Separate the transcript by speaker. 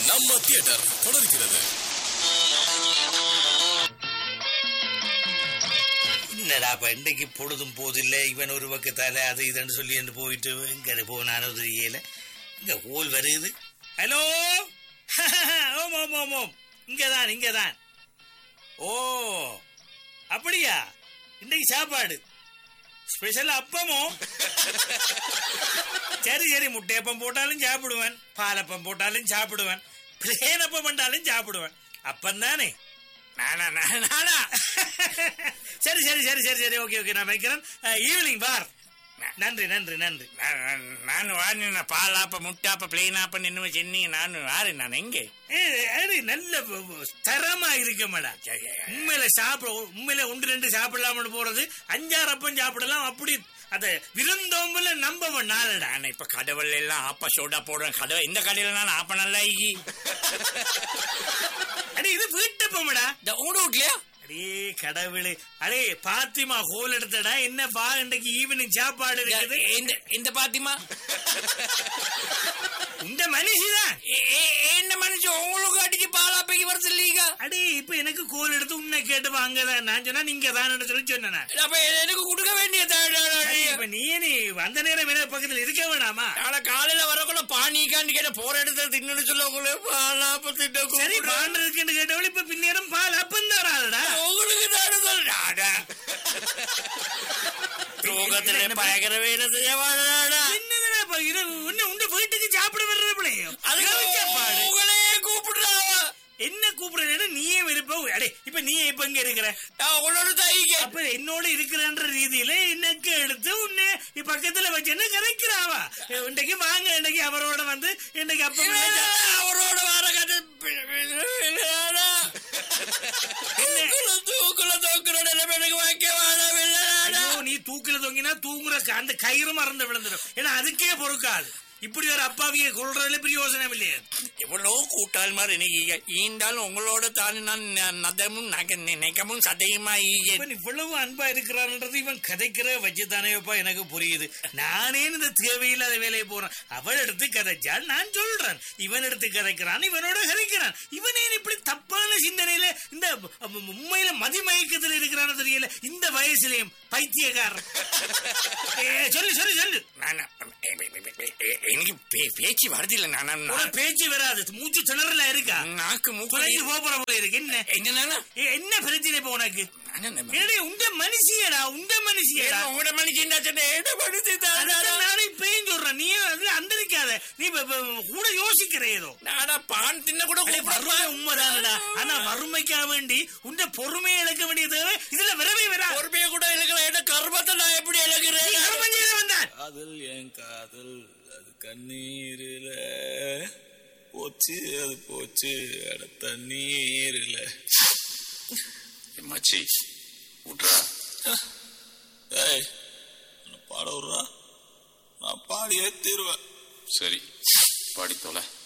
Speaker 1: நம்ம தியேட்டர் தொடர்கிறது
Speaker 2: என்னடா இப்ப இன்றைக்கு பொழுதும் போதில்லை இவன் ஒரு பக்கத்தால அது இதுன்னு சொல்லி என்று போயிட்டு இங்க போனானோ தெரியல இங்க கோல் வருது ஹலோ ஓம் ஓம் ஓம் ஓம் இங்கதான் இங்கதான் ஓ அப்படியா இன்னைக்கு சாப்பாடு ஸ்பெஷல் அப்பமோ சரி சரி முட்டையப்பம் போட்டாலும் சாப்பிடுவேன் பாலப்பம் போட்டாலும் சாப்பிடுவேன் பிளேன் அப்பம் பண்ணாலும் சாப்பிடுவேன் அப்பம் தானே நானா நானா, நானா சரி சரி சரி சரி சரி ஓகே ஓகே நான் வைக்கிறேன் ஈவினிங் பார் நன்றி நன்றி நன்றி
Speaker 3: ನಾನು ವಾರಿನ ಪಾಲಾಪ ಮುಟ್ಟಾಪ ಪ್ಲೇನಾಪ ನಿನ್ನುವ ಚೆನ್ನಿಗೆ ನಾನು ವಾರಿ ನಾನು ಹೆಂಗೆ
Speaker 2: ஏய், அடி, நல்ல வ- வ- தரமா இருக்கமாடா உண்மையில சாப்பிட உண்மையில ஒன்று ரெண்டு சாப்பிடலாம்னு போறது அஞ்சாறு அப்பம் சாப்பிடலாம் அப்படி அத விருந்தோம்பல நம்ப நாளடா
Speaker 3: ನಾನು ಇಪ್ಪ ಕಡವಲ್ಲೆಲ್ಲ ಆಪ ಸೋಡಾ போடுறேன் கதவை இந்த கடையில நான் ஆப்ப நல்லா ஈகி
Speaker 2: அடி இது வீட்டப்பமடா
Speaker 3: உங்களோட வீட்லயா
Speaker 2: அடே கடவுளே அடே பாத்திமா ஹோல் எடுத்தடா என்ன பா இன்னைக்கு ஈவினிங் சாப்பாடு இருக்குது
Speaker 3: இந்த இந்த பாத்திமா
Speaker 2: இந்த மனுஷிதான்
Speaker 3: என்ன மனுஷன் உங்களுக்கு அடிச்சு பாலாப்பைக்கு வருது இல்லீங்க
Speaker 2: அடே இப்ப எனக்கு கோல் எடுத்து உன்னை கேட்டு வாங்கதான் நான் சொன்னா நீங்க தான் சொல்லி சொன்னேன் நான்.
Speaker 3: அப்ப எனக்கு கொடுக்க வேண்டிய
Speaker 2: அடே, இப்ப நீ நீ வந்த நேரம் என்ன பக்கத்துல இருக்க வேணாமா
Speaker 3: நாளை காலையில வரக்குள்ள பானிக்கான்னு கேட்ட போற இடத்துல தின்னு சொல்ல உங்களுக்கு பாலாப்ப திட்ட
Speaker 2: சரி பாண்டு இருக்குன்னு கேட்டவள் இப்ப பின்னேரம் பால் அப்பம் தராடா
Speaker 3: உங்களுக்கு தானே சொல்றாடா தூக்கத்துல பயங்கர வேலை செய்ய வாழாடா
Speaker 2: என்னதுடா இப்ப இது உன்னை உண்ட வீட்டுக்கு சாப்பிட வர்ற பிள்ளையும்
Speaker 3: அதுக்கு
Speaker 2: சாப்பாடு
Speaker 3: உங்களே கூப்பிடுறாவா
Speaker 2: என்ன கூப்பிடுறேன்னு நீயே விருப்ப அடே இப்ப நீ இப்ப இங்க இருக்கிற
Speaker 3: நான் உங்களோட தாய்க்கு
Speaker 2: அப்ப என்னோட இருக்கிறன்ற ரீதியில எனக்கு எடுத்து உன்னை இ பக்கத்துல வச்சுன்னு கதைக்கிறாவா இன்றைக்கு வாங்க இன்னைக்கு அவரோட வந்து இன்னைக்கு அப்ப
Speaker 3: அவரோட வர கதை தூக்குல தூக்குற நிலைமை எனக்கு வாக்க வாழவில்லை
Speaker 2: ஐயோ நீ தூக்கில தொங்கினா தூங்குற க- அந்த கயிறு மறந்து விழுந்துடும் ஏன்னா அதுக்கே பொறுக்காது இப்படி ஒரு அப்பாவியை கொள்றதுல பிரயோசனம் இல்லையே
Speaker 3: எவ்வளவு கூட்டால் மாதிரி இன்னைக்கு ஈண்டாலும் உங்களோட தான் நான் ந- நதமும் நக- நினைக்கமும் சதையுமா ஈக
Speaker 2: இவன் இவ்வளவு அன்பா இருக்கிறான்ன்றது இவன் கதைக்கிற வச்சுதானேப்பா எனக்கு புரியுது நானே இந்த தேவையில்லாத வேலையை போறேன் அவள் எடுத்து கதைச்சால் நான் சொல்றேன் இவன் எடுத்து கதைக்கிறான் இவனோட கதைக்கிறான் இவனே இப்படி தப்பான சிந்தனையில இந்த உம், உண்மையில மதிமயக்கத்துல இருக்கிறான்னு தெரியல இந்த வயசுலயும் பைத்தியக்காரன் ஏ, சொல்லு சொல்லு சொல்லு
Speaker 3: நான் எனக்கு பே- பேச்சு வருதில்லை நான்
Speaker 2: உனக்கு பேச்சு வராது மூச்சு திணறல இருக்கா
Speaker 3: நாக்கு மூக்கு
Speaker 2: குறைஞ்சு போற போல இருக்கு என்ன
Speaker 3: என்னன்னா
Speaker 2: ஏ, என்ன பிரச்சனை இப்ப உனக்கு
Speaker 3: நான் என்ன-
Speaker 2: ஏடே உண்ட மனுஷியடா உண்ட மனுஷியடா
Speaker 3: உங்களோட மணிக்கு என்ன சொன்ன ஏடப்படுத்தி
Speaker 2: அதான் நானே இப்பயும் சொல்றேன் நீ அதுல அந்தரிக்காத நீ இப்ப- இப்ப கூட யோசிக்கிற ஏதோ
Speaker 3: நாடா பான் தின்ன கூட
Speaker 2: அடே, வறுமை உண்மைதானடா ஆனா வறுமைக்காக வேண்டி உண்ட பொறுமையை இழக்க வேண்டிய தேவை இதுல வரவே வரா
Speaker 3: பொறுமையை கூட இழக்கிற இடம் கர்மத்தை நான் எப்படி இழக்கிறேன்
Speaker 2: கர்மம் செய்து வந்தான்
Speaker 1: காதல் என் காதல் அது கண்ணீரில போச்சு அது போச்சு அட தண்ணீரில
Speaker 4: மச்சி விட்றா
Speaker 1: ஏய் என்னை பாட விட்றா நான் பாடியே தீருவேன்
Speaker 4: சரி பாடி தொலை